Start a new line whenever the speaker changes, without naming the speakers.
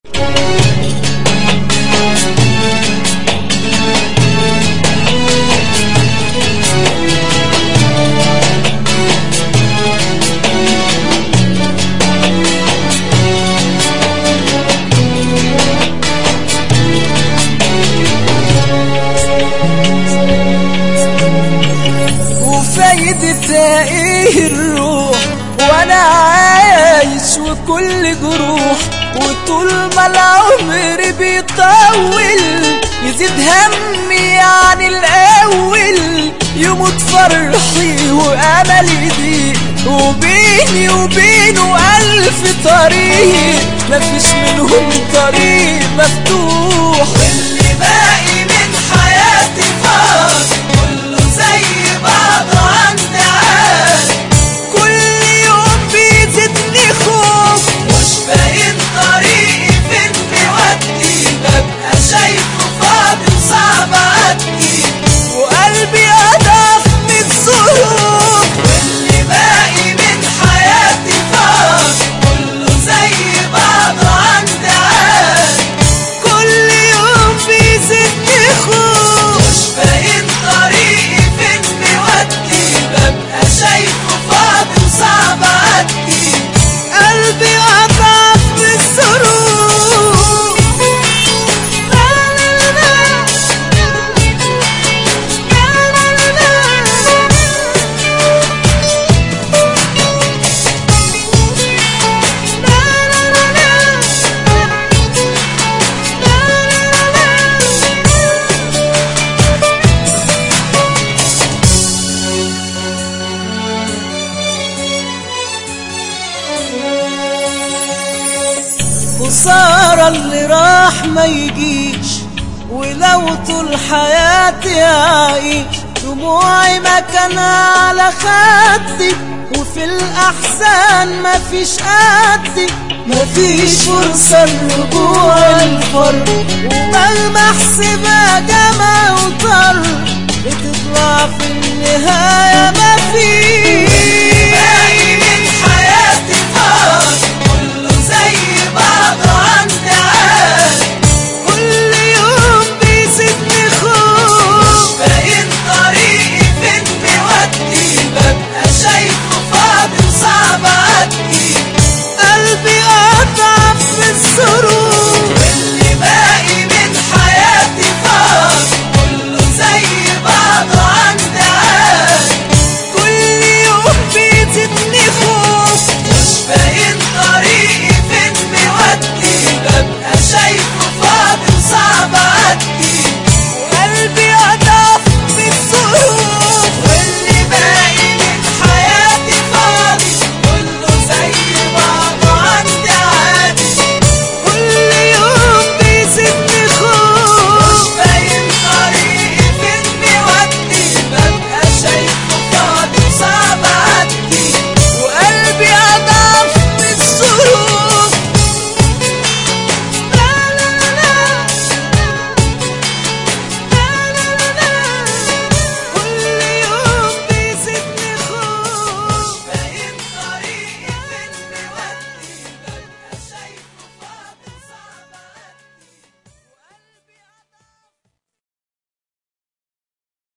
وفايدة ايه الروح وانا عايش وكل جروح وطول ما العمر بيطول يزيد همي عن الاول يموت فرحي واملي يضيق وبيني وبينه الف طريق مفيش منهم طريق مفتوح واللي باقي من حياتي فاضي كله زي بعضه عندي عادي كل يوم بيزيدني خوف مش باين طريقي فين بيودي ببقى شايفه فاضي وصعب اعدي وقلبي اضعف من الظروف واللي باقي من حياتي فاضي كله زي بعضه عندي عادي كل يوم بيزيدني خوف مش باين طريقي فين بيودي ببقى شايفه فاضي وصعب اعدي قلبي اضعف من الظروف لا لا لا خسارة اللي راح ما يجيش ولو طول حياتي أعيش دموعي مكانها على خدي وفي الأحزان مفيش قدي مفيش فرصة لرجوع الفرق ومهما احسبها جمع وطر بتطلع في النهاية مفيش